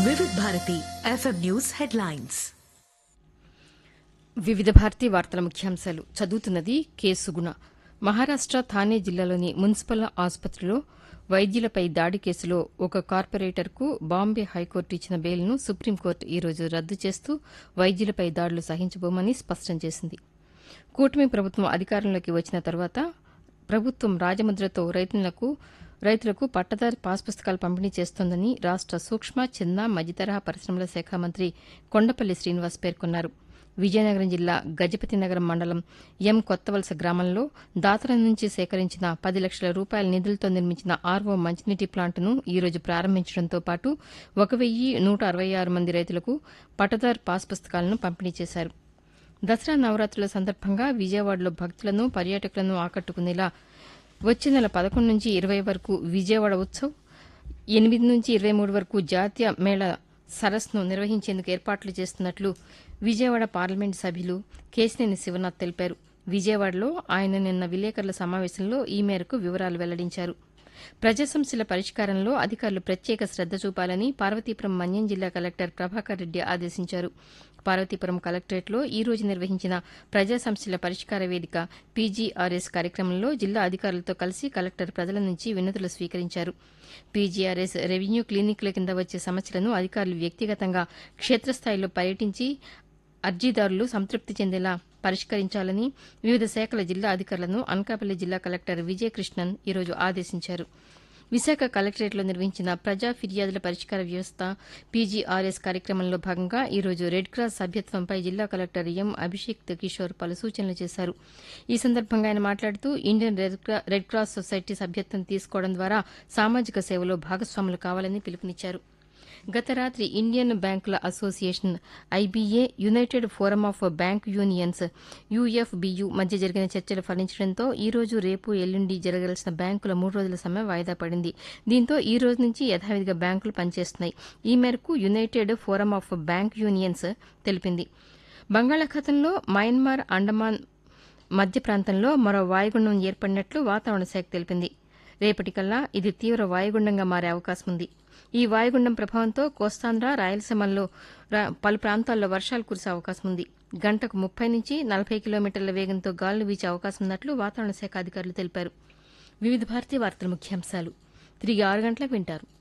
వివిధ Bharati FM news headlines వివిధ భారతి వార్తల ముఖ్యాంశాలు చదువుతున్నది కె సుగుణ మహారాష్ట థానే జిల్లాలోని మున్సిపల్ ఆసుపత్రిలో వైద్యులపై దాడి కేసులో ఒక కార్పొరేటర్కు బాంబే హైకోర్టు ఇచ్చిన బెయిల్ను సుప్రీంకోర్టు ఈ రోజు రద్దు చేస్తూ వైద్యులపై దాడులు సహించబోమని స్పష్టం చేసింది కూటమి ప్రభుత్వం అధికారంలోకి వచ్చిన తర్వాత ప్రభుత్వం రాజముద్రతో రైతులకు రైతులకు పట్టదారి పాస్ పుస్తకాలు పంపిణీ చేస్తోందని రాష్ట సూక్ష్మ చిన్న మధ్యతరహా పరిశ్రమల శాఖ మంత్రి కొండపల్లి శ్రీనివాస్ పేర్కొన్నారు విజయనగరం జిల్లా గజపతి నగరం మండలం ఎం కొత్తవలస గ్రామంలో దాతల నుంచి సేకరించిన పది లక్షల రూపాయల నిధులతో నిర్మించిన ఆర్వో మంచినీటి ప్లాంటును ఈ రోజు ప్రారంభించడంతో పాటు ఒక వెయ్యి నూట అరవై ఆరు మంది రైతులకు పట్టదారు పాస్ పుస్తకాలను పంపిణీ చేశారు దసరా నవరాత్రుల సందర్భంగా విజయవాడలో భక్తులను పర్యాటకులను ఆకట్టుకునేలా వచ్చే నెల పదకొండు నుంచి ఇరవై వరకు విజయవాడ ఉత్సవ్ ఎనిమిది నుంచి ఇరవై మూడు వరకు జాతీయ మేళ సరస్సును నిర్వహించేందుకు ఏర్పాట్లు చేస్తున్నట్లు విజయవాడ పార్లమెంట్ సభ్యులు కేశినేని శివనాథ్ తెలిపారు విజయవాడలో ఆయన నిన్న విలేకరుల సమావేశంలో ఈ మేరకు వివరాలు వెల్లడించారు ప్రజా సమస్యల పరిష్కారంలో అధికారులు ప్రత్యేక శ్రద్ద చూపాలని పార్వతీపురం మన్యం జిల్లా కలెక్టర్ ప్రభాకర్ రెడ్డి ఆదేశించారు పార్వతీపురం కలెక్టరేట్లో ఈ రోజు నిర్వహించిన ప్రజా సమస్యల పరిష్కార వేదిక పీజీఆర్ఎస్ కార్యక్రమంలో జిల్లా అధికారులతో కలిసి కలెక్టర్ ప్రజల నుంచి వినతులు స్వీకరించారు పీజీఆర్ఎస్ రెవెన్యూ క్లినిక్ల కింద వచ్చే సమస్యలను అధికారులు వ్యక్తిగతంగా క్షేత్రస్థాయిలో పర్యటించి అర్జీదారులు సంతృప్తి చెందేలా పరిష్కరించాలని వివిధ శాఖల జిల్లా అధికారులను అనకాపల్లి జిల్లా కలెక్టర్ విజయకృష్ణన్ ఈరోజు ఆదేశించారు విశాఖ కలెక్టరేట్లో నిర్వహించిన ప్రజా ఫిర్యాదుల పరిష్కార వ్యవస్థ పీజీఆర్ఎస్ కార్యక్రమంలో భాగంగా ఈరోజు రెడ్ క్రాస్ సభ్యత్వంపై జిల్లా కలెక్టర్ ఎం అభిషేక్ కిషోర్ పలు సూచనలు చేశారు ఈ సందర్భంగా ఆయన మాట్లాడుతూ Indian red cross- red cross society సభ్యత్వం తీసుకోవడం ద్వారా సామాజిక సేవలో భాగస్వాములు కావాలని పిలుపునిచ్చారు గత రాత్రి ఇండియన్ బ్యాంకుల association IBA united forum of bank unions UFBU మధ్య జరిగిన చర్చలు ఫలించడంతో ఈ రోజు రేపు ఎల్లుండి జరగాల్సిన బ్యాంకుల మూడు రోజుల సమ్మె వాయిదా పడింది దీంతో ఈ రోజు నుంచి యథావిధిగా బ్యాంకులు పనిచేస్తున్నాయి ఈ మేరకు united forum of bank unions తెలిపింది బంగాళాఖాతంలో మయన్మార్ అండమాన్ మధ్య ప్రాంతంలో మరో వాయుగుండం ఏర్పడినట్లు వాతావరణ శాఖ తెలిపింది రేపటికల్లా ఇది తీవ్ర వాయుగుండంగా మారే అవకాశం ఉంది ఈ వాయుగుండం ప్రభావంతో కోస్తాంధ్ర రాయలసీమల్లో రా- పలు ప్రాంతాల్లో వర్షాలు కురిసే అవకాశం ఉంది గంటకు ముప్పై నుంచి నలభై కిలోమీటర్ల వేగంతో గాలులు వీచే అవకాశం ఉన్నట్లు వాతావరణ శాఖ అధికారులు తెలిపారు వివిధ భారతీయ వార్తల ముఖ్యాంశాలు తిరిగి ఆరు గంటలకు వింటారు